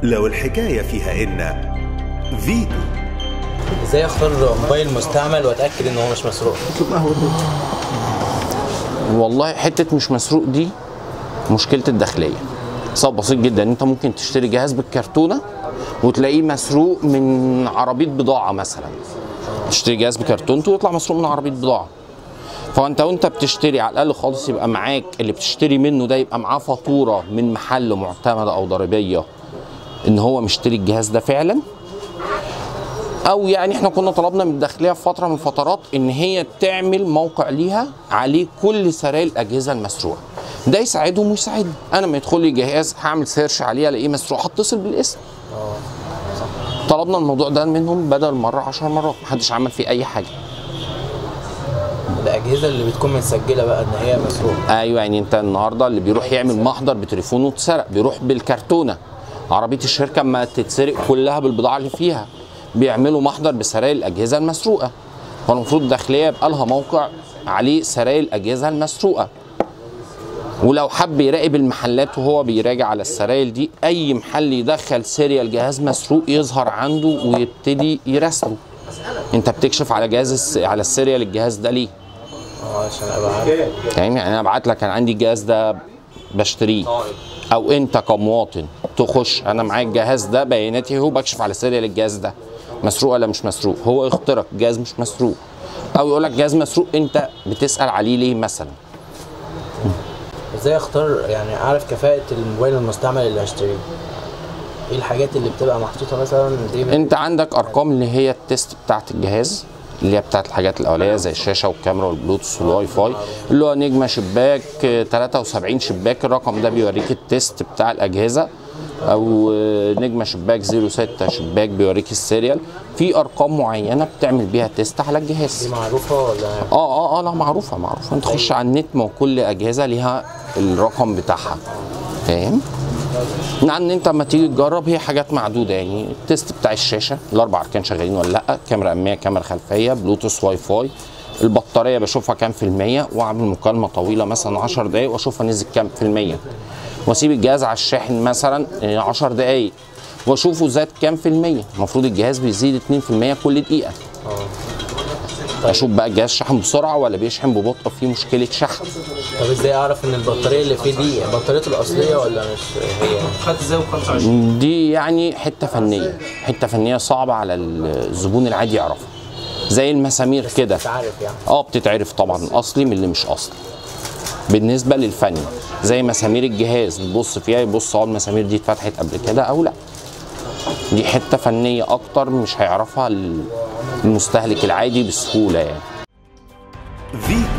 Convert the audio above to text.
لو الحكاية فيها إن فيتو ازاي اختار موبايل مستعمل واتاكد ان هو مش مسروق والله حته مش مسروق دي مشكله الداخليه سبب بسيط جدا انت ممكن تشتري جهاز بالكرتونه وتلاقيه مسروق من عربيه بضاعه مثلا تشتري جهاز بكرتونته ويطلع مسروق من عربيه بضاعه فانت وانت بتشتري على الاقل خالص يبقى معاك اللي بتشتري منه ده يبقى معاه فاتوره من محل معتمده او ضريبيه ان هو مشتري الجهاز ده فعلا او يعني احنا كنا طلبنا من الداخليه في فتره من الفترات ان هي تعمل موقع ليها عليه كل سرايا الاجهزه المسروقه ده يساعدهم ويساعدني انا ما يدخل لي جهاز هعمل سيرش عليه الاقيه مسروق هتصل بالاسم طلبنا الموضوع ده منهم بدل مره 10 مرات محدش عمل فيه اي حاجه الاجهزه اللي بتكون متسجله بقى ان هي مسروقه ايوه يعني انت النهارده اللي بيروح يعمل محضر بتليفونه اتسرق بيروح بالكرتونه عربيه الشركه اما تتسرق كلها بالبضاعه اللي فيها بيعملوا محضر بسرايا الاجهزه المسروقه فالمفروض الداخليه يبقى لها موقع عليه سرايا الاجهزه المسروقه ولو حب يراقب المحلات وهو بيراجع على السرايل دي اي محل يدخل سيريال جهاز مسروق يظهر عنده ويبتدي يراسله انت بتكشف على جهاز الس- على السيريال الجهاز ده ليه اه عشان ابقى عارف يعني يعني انا ابعت لك انا عندي الجهاز ده بشتريه او انت كمواطن تخش انا معايا الجهاز ده بياناتي هو بكشف على سيريال الجهاز ده مسروق ولا مش مسروق هو يخترق جهاز مش مسروق او يقول لك جهاز مسروق انت بتسال عليه ليه مثلا ازاي اختار يعني اعرف كفاءه الموبايل المستعمل اللي هشتريه ايه الحاجات اللي بتبقى محطوطه مثلا دي انت عندك ارقام اللي هي التيست بتاعت الجهاز اللي هي بتاعت الحاجات الاوليه زي الشاشه والكاميرا والبلوتوث والواي فاي اللي هو نجمه شباك آه، 73 شباك الرقم ده بيوريك التيست بتاع الاجهزه او آه، نجمه شباك 06 شباك بيوريك السيريال في ارقام معينه بتعمل بيها تيست على دي الجهاز معروفه ولا اه اه اه لا معروفه معروفه انت تخش على النت ما هو كل اجهزه ليها الرقم بتاعها فاهم مع ان انت لما تيجي تجرب هي حاجات معدوده يعني التيست بتاع الشاشه الاربع اركان شغالين ولا لا كاميرا اماميه كاميرا خلفيه بلوتوث واي فاي البطاريه بشوفها كام في الميه واعمل مكالمه طويله مثلا 10 دقائق واشوفها نزل كام في الميه واسيب الجهاز على الشاحن مثلا آه، 10 دقائق واشوفه زاد كام في الميه المفروض الجهاز بيزيد 2% كل دقيقه اشوف بقى الجهاز شحن بسرعه ولا بيشحن ببطء في مشكله شحن طب ازاي اعرف ان البطاريه اللي فيه دي بطاريته الاصليه ولا مش هي خدت ازاي ب 25 دي يعني حته فنيه حته فنيه صعبه على الزبون العادي يعرفها زي المسامير كده مش عارف يعني اه بتتعرف طبعا الاصلي من اللي مش اصلي بالنسبه للفني زي مسامير الجهاز تبص فيها يبص اه المسامير دي اتفتحت قبل كده او لا دي حته فنيه اكتر مش هيعرفها المستهلك العادي بسهوله يعني فيتو